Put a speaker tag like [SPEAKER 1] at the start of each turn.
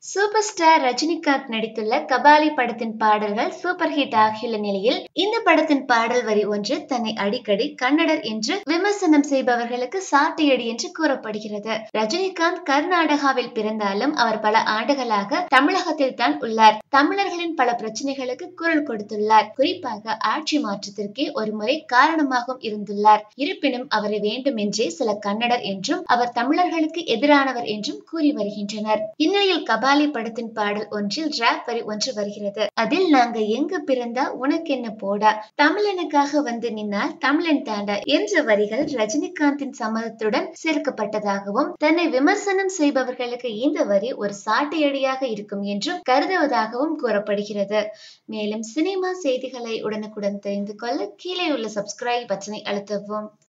[SPEAKER 1] super star Rajinikanth நடித்துள்ள கபாலி படத்தின் பாடல்கள் சூப்பர் ஹிட் ஆகியுள்ள நிலையில் இந்த படத்தின் பாடல் வரி ஒன்று தன்னை அடிக்கடி கன்னடர் என்று விமர்சனம் செய்பவர்களுக்கு சாட்டையடி என்று கூறப்படுகிறது ரஜினிகாந்த் கர்நாடகாவில் பிறந்தாலும் அவர் பல ஆண்டுகளாக தமிழகத்தில் தான் உள்ளார் தமிழர்களின் பல பிரச்சனைகளுக்கு குரல் கொடுத்துள்ளார் குறிப்பாக ஆட்சி மாற்றத்திற்கே ஒரு முறை காரணமாகவும் இருந்துள்ளார் இருப்பினும் அவரை வேண்டுமென்றே சில கன்னடர் என்றும் அவர் தமிழர்களுக்கு எதிரானவர் என்றும் கூறி வருகின்றனர் இந்நிலையில் கபாலி படத்தின் பாடல் ஒன்றில் ராப் வரி ஒன்று வருகிறது அதில் நாங்க எங்க பிறந்தா உனக்கு என்ன போடா தமிழனுக்காக வந்து நின்னால் தமிழன் தாண்டா என்ற வரிகள் ரஜினிகாந்தின் சம்மதத்துடன் சேர்க்கப்பட்டதாகவும் தன்னை விமர்சனம் செய்பவர்களுக்கு இந்த வரி ஒரு சாட்டையடியாக இருக்கும் என்றும் கருதுவதாகவும் கூறப்படுகிறது மேலும் சினிமா செய்திகளை உடனுக்குடன் தெரிந்து கொள்ள கீழே உள்ள சப்ஸ்கிரைப் பட்டனை அழுத்தவும்